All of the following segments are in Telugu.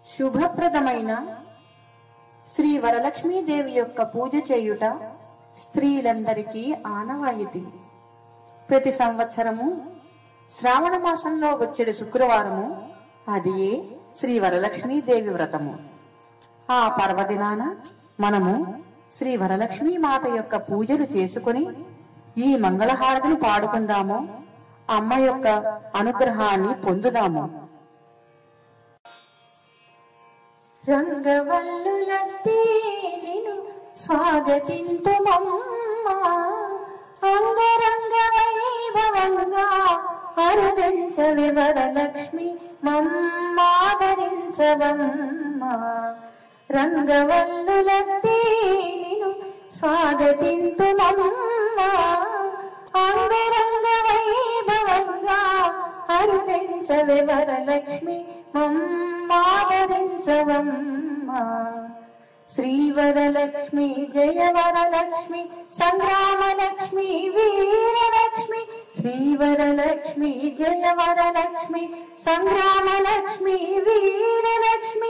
శుభప్రదమైన శ్రీ వరలక్ష్మీదేవి యొక్క పూజ చేయుట స్త్రీలందరికీ ఆనవాయితీ ప్రతి సంవత్సరము శ్రావణ మాసంలో వచ్చేడు శుక్రవారము అది శ్రీ వరలక్ష్మీదేవి వ్రతము ఆ పర్వదినాన మనము శ్రీ వరలక్ష్మీ మాత యొక్క పూజలు చేసుకొని ఈ మంగళహారతిని పాడుకుందాము అమ్మ యొక్క అనుగ్రహాన్ని పొందుదాము రంగవల్లులత్తే నిను స్వాగతింతుమమ్మా అంగరంగ వైభవంగా అరుదించవి వరలక్ష్మి మమ్మాదరించవమ్మా రంగవల్లులత్తే నిను స్వాగతింతుమమ్మా అంగరంగ వైభవంగా అరుదించవి వరలక్ష్మి మమ్మాదరించవమ్మా శ్రీవరలక్ష్మి జయ వరలక్ష్మి సంగ్రామలక్ష్మి వీరలక్ష్మి శ్రీవరలక్ష్మి జయ వరలక్ష్మి సంగ్రామలక్ష్మి వీరలక్ష్మి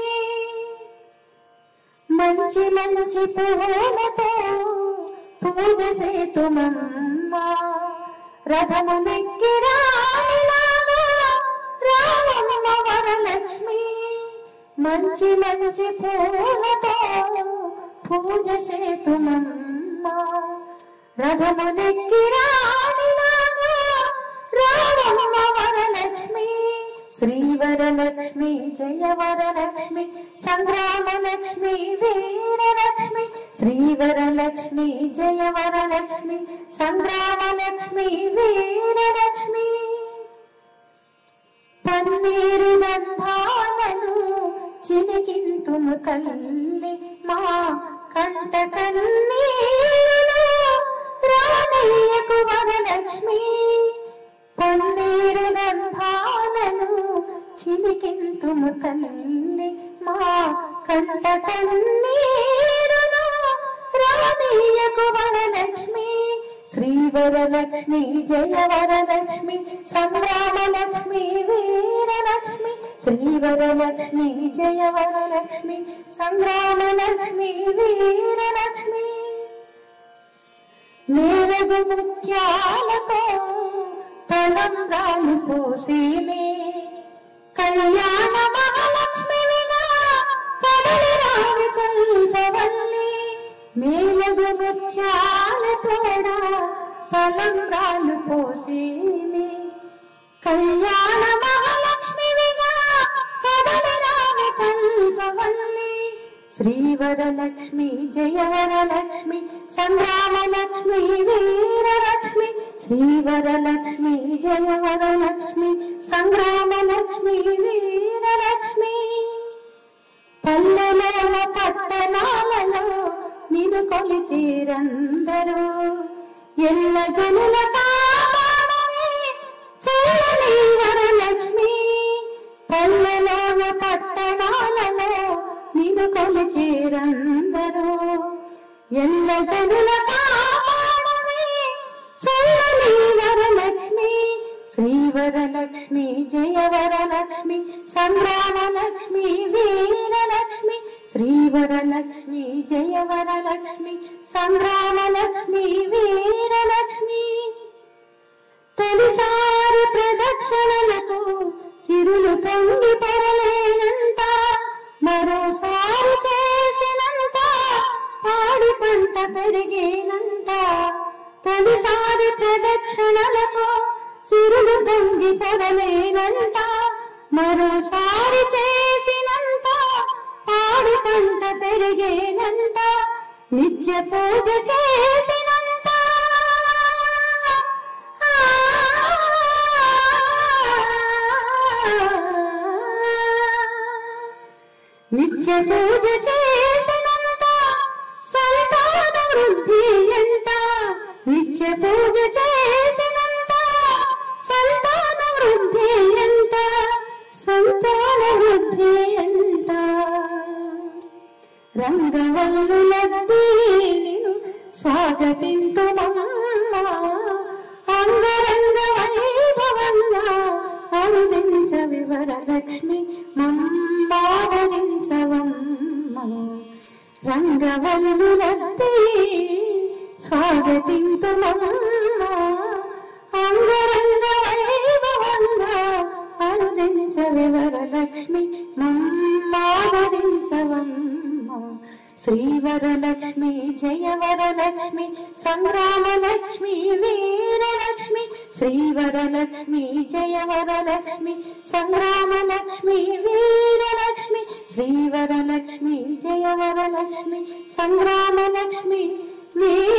మంచి మంచి పూలతో పూజ సేతుమమ్మా రథము నెక్కి రామిలాగా రామమ్మ వరలక్ష్మి మంచి మంచి పూలతో పూజ సేతుమమ్మా రథము నెక్కి రామిలాగా రామమ్మ వరలక్ష్మి శ్రీవరలక్ష్మి జయ వరలక్ష్మి సంగ్రామలక్ష్మి వీరలక్ష్మి శ్రీవరలక్ష్మి జయ వరలక్ష్మి సంగ్రామలక్ష్మి వీరలక్ష్మి పన్నీరు గంధాలను చిలికింతుము తల్లి మా కంట కన్నీరును రామయ్యకు వరలక్ష్మి పన్నీరు గంధాలను చిలికింతుము తల్లి మా కంట కన్నీరును రామయ్యకు వరలక్ష్మి శ్రీవరలక్ష్మి జయ వరలక్ష్మి సంగ్రామలక్ష్మి వీరలక్ష్మి శ్రీవరలక్ష్మి జయ వరలక్ష్మి సంగ్రామలక్ష్మి వీరలక్ష్మి మేరగు ముత్యాలతో తలంబ్రాలు పోసేనే కళ్యాణ మహాలక్ష్మివిగా కడలి రావి కల్పవల్లి మేలగు ముత్యాలతోడా తలంబ్రాలు పోసేనే కళ్యాణ మహాలక్ష్మివిగా కడలి రావి కల్పవల్లి శ్రీవరలక్ష్మి జయ వరలక్ష్మి సంగ్రామలక్ష్మి వీరలక్ష్మి శ్రీవరలక్ష్మి జయ వరలక్ష్మి సంగ్రామలక్ష్మి వీరలక్ష్మి పల్లెలోన పట్టణాలలో నిన్ను కొలిచేరందరూ ఎల్ల జనుల కాపాడవే చల్లని వరలక్ష్మి పల్లెలోన పట్టణాలలో నిన్ను కొలిచేరందరూ ఎల్ల జనుల కాపాడవే చల్లని వరలక్ష్మి శ్రీవరలక్ష్మి జయ వరలక్ష్మి సంగ్రామలక్ష్మి వీరలక్ష్మి శ్రీవరలక్ష్మి జయ వరలక్ష్మి సంగ్రామలక్ష్మి వీరలక్ష్మి తొలిసారి ప్రదక్షిణలకు సిరులు పొంగి పరలేనంత మరోసారి చేసినంత పాడి పంట పెరిగేనంత తొలిసారి ప్రదక్షిణలకు సిరులు పొంగి పడలేనంట మరోసారి చేసినంత పాడి పంట పెరిగేనంత నిత్య పూజ చేసినంత నిత్య పూజ చేసినంత సంతాన వృద్ధి ఎంత నిత్య పూజ చేసినంత సంతాన వృద్ధి ఎంత సంతాన వృద్ధి ఎంత రంగవల్లులద్దీనిను స్వాగతింతుమమ్మా అంగరంగ వైభవంగా అరుదించ వివరలక్ష్మి మమ్మావరించ రంగవల్లులత్తి స్వాగతింతుమమ్మా అంగరంగ వైభవంగా అరుదించవే వరలక్ష్మి మమ్మాదరించవమ్మా శ్రీవరలక్ష్మి జయ వరలక్ష్మి సంగ్రామలక్ష్మి వీరలక్ష్మి శ్రీవరలక్ష్మి జయ వరలక్ష్మి సంగ్రామలక్ష్మి వీరలక్ష్మి శ్రీవరలక్ష్మి జయ వరలక్ష్మి సంగ్రామలక్ష్మి వీర